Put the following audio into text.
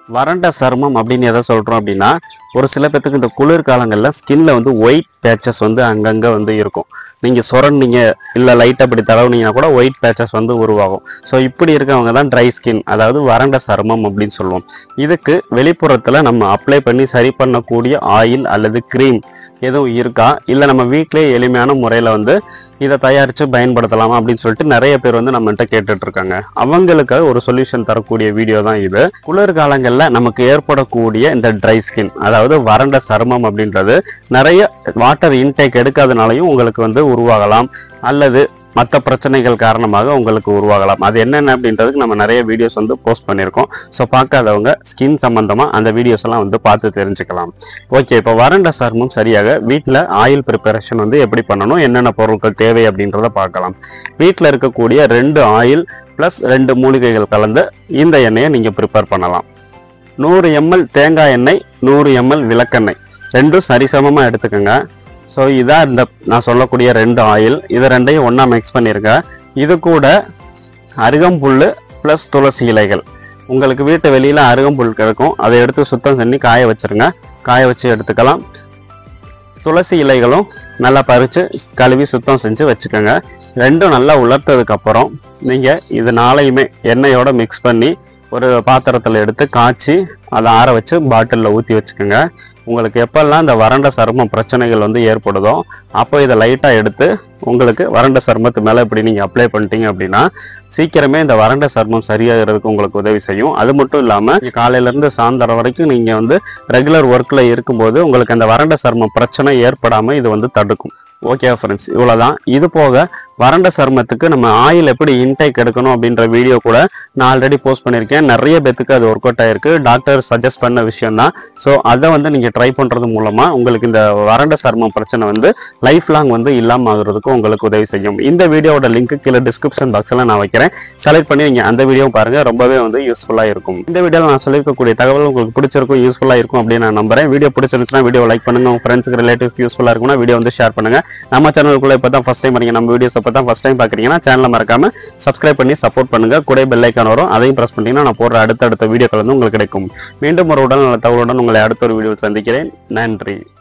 வறண்ட சருமம் அப்படின்னு எதை சொல்றோம் அப்படின்னா ஒரு சில பேத்துக்கு இந்த குளிர்காலங்களில் ஸ்கின்ல வந்து ஒயிட் பேச்சஸ் வந்து அங்கங்கே வந்து இருக்கும் நீங்கள் சுரண்டிங்க இல்லை லைட்டாக இப்படி தடவுனீங்கன்னா கூட ஒயிட் பேச்சஸ் வந்து உருவாகும் ஸோ இப்படி இருக்கவங்க தான் ட்ரை ஸ்கின் அதாவது வறண்ட சருமம் அப்படின்னு சொல்லுவோம் இதுக்கு வெளிப்புறத்தில் நம்ம அப்ளை பண்ணி சரி பண்ணக்கூடிய ஆயில் அல்லது க்ரீம் எதுவும் இருக்கா இல்லை நம்ம வீட்டிலேயே எளிமையான முறையில் வந்து இதை தயாரித்து பயன்படுத்தலாமா அப்படின்னு சொல்லிட்டு நிறைய பேர் வந்து நம்மகிட்ட கேட்டுட்டு இருக்காங்க அவங்களுக்கு ஒரு சொல்யூஷன் தரக்கூடிய வீடியோ தான் இது குளிர்காலங்களில் நமக்கு ஏற்படக்கூடிய இந்த ட்ரை ஸ்கின் அதாவது வறண்ட சருமம் அப்படின்றது நிறைய வாட்டர் இன்டேக் எடுக்காதனாலையும் உங்களுக்கு வந்து உருவாகலாம் அல்லது மற்ற பிரச்சனைகள் காரணமாக உங்களுக்கு உருவாகலாம் அது என்னென்ன அப்படின்றதுக்கு நம்ம நிறைய வீடியோஸ் வந்து போஸ்ட் பண்ணியிருக்கோம் ஸோ பார்க்காதவங்க ஸ்கின் சம்மந்தமாக அந்த வீடியோஸ் எல்லாம் வந்து பார்த்து தெரிஞ்சுக்கலாம் ஓகே இப்போ வறண்ட சருமம் சரியாக வீட்டில் ஆயில் ப்ரிப்பரேஷன் வந்து எப்படி பண்ணணும் என்னென்ன பொருட்கள் தேவை அப்படின்றத பார்க்கலாம் வீட்டில் இருக்கக்கூடிய ரெண்டு ஆயில் ப்ளஸ் ரெண்டு மூலிகைகள் கலந்த இந்த எண்ணெயை நீங்கள் ப்ரிப்பேர் பண்ணலாம் நூறு எம்எல் தேங்காய் எண்ணெய் நூறு எம்எல் விளக்கெண்ணெய் ரெண்டும் சரிசமமாக எடுத்துக்கோங்க ஸோ இதான் இந்த நான் சொல்லக்கூடிய ரெண்டு ஆயில் இது ரெண்டையும் ஒன்றா மிக்ஸ் பண்ணியிருக்கேன் இது கூட அருகம்புல் ப்ளஸ் துளசி இலைகள் உங்களுக்கு வீட்டு வெளியில் அருகம்புல் கிடைக்கும் அதை எடுத்து சுத்தம் பண்ணி காய வச்சிருங்க காய வச்சு எடுத்துக்கலாம் துளசி இலைகளும் நல்லா பறித்து கழுவி சுத்தம் செஞ்சு வச்சுக்கோங்க ரெண்டும் நல்லா உலர்த்ததுக்கு அப்புறம் நீங்கள் இது நாளையுமே எண்ணெயோட மிக்ஸ் பண்ணி ஒரு பாத்திரத்தில் எடுத்து காய்ச்சி அதை ஆற வச்சு பாட்டிலில் ஊற்றி வச்சுக்கோங்க உங்களுக்கு எப்பெல்லாம் இந்த வறண்ட சருமம் பிரச்சனைகள் வந்து ஏற்படுதோ அப்போ இதை லைட்டாக எடுத்து உங்களுக்கு வறண்ட சருமத்து மேலே இப்படி நீங்கள் அப்ளை பண்ணிட்டீங்க அப்படின்னா சீக்கிரமே இந்த வறண்ட சருமம் சரியாகிறதுக்கு உங்களுக்கு உதவி செய்யும் அது மட்டும் இல்லாமல் காலையிலேருந்து சாயந்தரம் வரைக்கும் நீங்கள் வந்து ரெகுலர் ஒர்க்கில் இருக்கும்போது உங்களுக்கு அந்த வறண்ட சருமம் பிரச்சனை ஏற்படாமல் இது வந்து தடுக்கும் ஓகே ஃப்ரெண்ட்ஸ் இவ்வளோதான் இது போக வறண்ட சருமத்துக்கு நம்ம ஆயில் எப்படி இன்டேக் எடுக்கணும் அப்படின்ற வீடியோ கூட நான் ஆல்ரெடி போஸ்ட் பண்ணியிருக்கேன் நிறைய பேத்துக்கு அது ஒர்க் அவுட் ஆயிருக்கு டாக்டர் சஜஸ்ட் பண்ண விஷயம் தான் ஸோ அதை வந்து நீங்கள் ட்ரை பண்ணுறது மூலமாக உங்களுக்கு இந்த வறண்ட சருமம் பிரச்சனை வந்து லைஃப் லாங் வந்து இல்லாமல் ஆகுறதுக்கு உங்களுக்கு உதவி செய்யும் இந்த வீடியோவோட லிங்க் கீழே டிஸ்கிரிப்ஷன் பாக்ஸில் நான் வைக்கிறேன் செலக்ட் பண்ணி நீங்கள் அந்த வீடியோ பாருங்கள் ரொம்பவே வந்து யூஸ்ஃபுல்லாக இருக்கும் இந்த வீடியோவில் நான் சொல்லியிருக்கக்கூடிய தகவல் உங்களுக்கு பிடிச்சிருக்கும் யூஸ்ஃபுல்லாக இருக்கும் அப்படின்னு நான் நம்புறேன் வீடியோ பிடிச்சிருந்துச்சுன்னா வீடியோ லைக் பண்ணுங்க உங்கள் ஃப்ரெண்ட்ஸுக்கு ரிலேட்டிவ்ஸ்க்கு யூஸ்ஃபுல்லாக இருக்கும்னா வீடியோ வந்து ஷேர் பண்ணுங்க நம்ம சேனலுக்குள்ள இப்போ தான் ஃபஸ்ட் டைம் வரீங்க நம்ம வீடியோஸ் இப்போ தான் ஃபஸ்ட் டைம் பார்க்குறீங்கன்னா சேனலை மறக்காம சப்ஸ்கிரைப் பண்ணி சப்போர்ட் பண்ணுங்க கூட பெல் ஐக்கான் வரும் அதையும் ப்ரெஸ் பண்ணிட்டீங்கன்னா நான் போடுற அடுத்தடுத்த வீடியோக்கள் வந்து உங்களுக்கு கிடைக்கும் மீண்டும் ஒரு உடல் நல தகவலுடன் உங்களை அடுத்த ஒரு வீடியோவில் சந்திக்கிறேன் நன்றி